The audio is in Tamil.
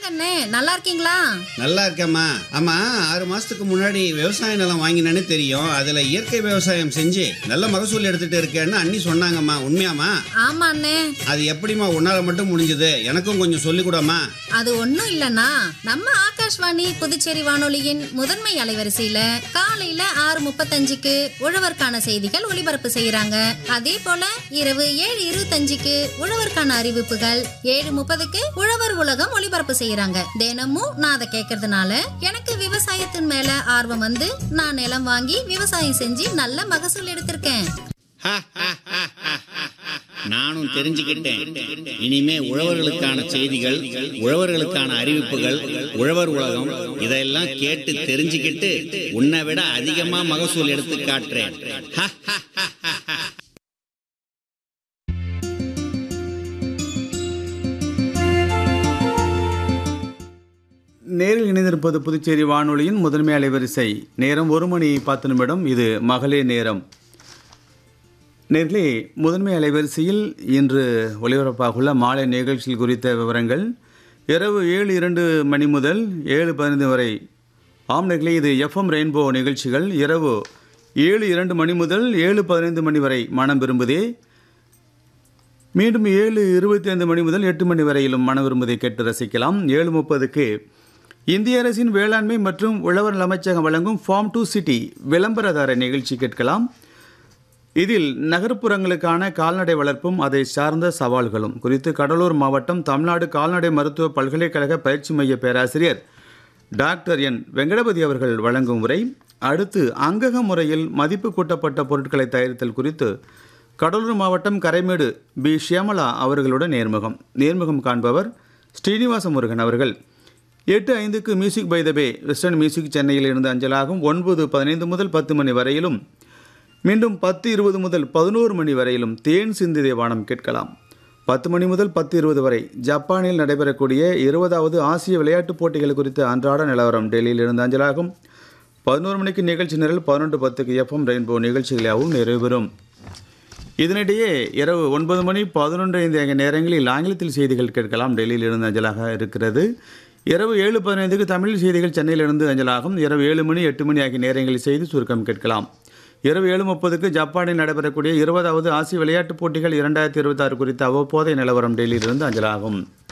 வாங்க அண்ணே நல்லா இருக்கீங்களா நல்லா இருக்கேம்மா ஆமா ஆறு மாசத்துக்கு முன்னாடி விவசாய நிலம் வாங்கினேன்னு தெரியும் அதுல இயற்கை விவசாயம் செஞ்சு நல்ல மகசூல் எடுத்துட்டு இருக்கேன்னு அண்ணி சொன்னாங்கம்மா உண்மையாம்மா ஆமா அண்ணே அது எப்படிம்மா உன்னால மட்டும் முடிஞ்சது எனக்கும் கொஞ்சம் சொல்லிக் கூடம்மா அது ஒண்ணும் இல்லனா நம்ம ஆகாஷ்வாணி புதுச்சேரி வானொலியின் முதன்மை அலைவரிசையில காலையில ஆறு முப்பத்தஞ்சுக்கு உழவர்க்கான செய்திகள் ஒளிபரப்பு செய்யறாங்க அதே போல இரவு ஏழு இருபத்தஞ்சுக்கு உழவர்க்கான அறிவிப்புகள் ஏழு முப்பதுக்கு உழவர் உலகம் ஒளிபரப்பு செய்யறாங்க தினமும் நான் அதை கேட்கறதுனால எனக்கு விவசாயத்தின் மேல ஆர்வம் வந்து நான் நிலம் வாங்கி விவசாயம் செஞ்சு நல்ல மகசூல் எடுத்திருக்கேன் நானும் தெரிஞ்சுக்கிட்டேன் இனிமே உழவர்களுக்கான செய்திகள் உழவர்களுக்கான அறிவிப்புகள் உழவர் உலகம் இதெல்லாம் கேட்டு தெரிஞ்சுக்கிட்டு உன்னை விட அதிகமா மகசூல் எடுத்து காட்டுறேன் ஹ, ஹ, ஹ, ஹ, ஹ. நேரில் இணைந்திருப்பது புதுச்சேரி வானொலியின் முதன்மை அலைவரிசை நேரம் ஒரு மணி பத்து நிமிடம் இது மகளிர் நேரம் நேர்களே முதன்மை அலைவரிசையில் இன்று ஒலிபரப்பாகுள்ள மாலை நிகழ்ச்சிகள் குறித்த விவரங்கள் இரவு ஏழு இரண்டு மணி முதல் ஏழு பதினைந்து வரை ஆம் நேர்களே இது எஃப்எம் ரெயின்போ நிகழ்ச்சிகள் இரவு ஏழு இரண்டு மணி முதல் ஏழு பதினைந்து மணி வரை மனம் விரும்புதே மீண்டும் ஏழு இருபத்தி ஐந்து மணி முதல் எட்டு மணி வரையிலும் மன விரும்புதை கேட்டு ரசிக்கலாம் ஏழு முப்பதுக்கு இந்திய அரசின் வேளாண்மை மற்றும் உழவர் நல அமைச்சகம் வழங்கும் ஃபார்ம் டு சிட்டி விளம்பரதார நிகழ்ச்சி கேட்கலாம் இதில் நகர்ப்புறங்களுக்கான கால்நடை வளர்ப்பும் அதை சார்ந்த சவால்களும் குறித்து கடலூர் மாவட்டம் தமிழ்நாடு கால்நடை மருத்துவ பல்கலைக்கழக பயிற்சி மைய பேராசிரியர் டாக்டர் என் வெங்கடபதி அவர்கள் வழங்கும் உரை அடுத்து அங்கக முறையில் மதிப்பு கூட்டப்பட்ட பொருட்களை தயாரித்தல் குறித்து கடலூர் மாவட்டம் கரைமேடு பி ஷியாமலா அவர்களுடன் நேர்முகம் நேர்முகம் காண்பவர் ஸ்ரீனிவாச முருகன் அவர்கள் எட்டு ஐந்துக்கு music by the bay western music சென்னையில் இருந்து அஞ்சலாகும் ஒன்பது பதினைந்து முதல் பத்து மணி வரையிலும் மீண்டும் பத்து இருபது முதல் பதினோரு மணி வரையிலும் தேன் சிந்திதை வானம் கேட்கலாம் பத்து மணி முதல் பத்து இருபது வரை ஜப்பானில் நடைபெறக்கூடிய இருபதாவது ஆசிய விளையாட்டுப் போட்டிகள் குறித்த அன்றாட நிலவரம் டெல்லியில் இருந்து அஞ்சலாகும் பதினோரு மணிக்கு நிகழ்ச்சி நிரல் பதினொன்று பத்துக்கு எஃப்எம் ரெயின்போ நிகழ்ச்சிகளாகவும் நிறைவேறும் இதனிடையே இரவு ஒன்பது மணி பதினொன்று ஐந்து ஆகிய நேரங்களில் ஆங்கிலத்தில் செய்திகள் கேட்கலாம் டெல்லியில் இருந்து அஞ்சலாக இருக்கிறது இரவு ஏழு பதினைந்துக்கு தமிழ் செய்திகள் சென்னையிலிருந்து அஞ்சலாகும் இரவு ஏழு மணி எட்டு மணி ஆகிய நேரங்களில் செய்தி சுருக்கம் கேட்கலாம் இரவு ஏழு முப்பதுக்கு ஜப்பானில் நடைபெறக்கூடிய இருபதாவது ஆசிய விளையாட்டுப் போட்டிகள் இரண்டாயிரத்தி இருபத்தாறு குறித்த அவ்வப்போதைய நிலவரம் டெல்லியிலிருந்து அஞ்சலாகும்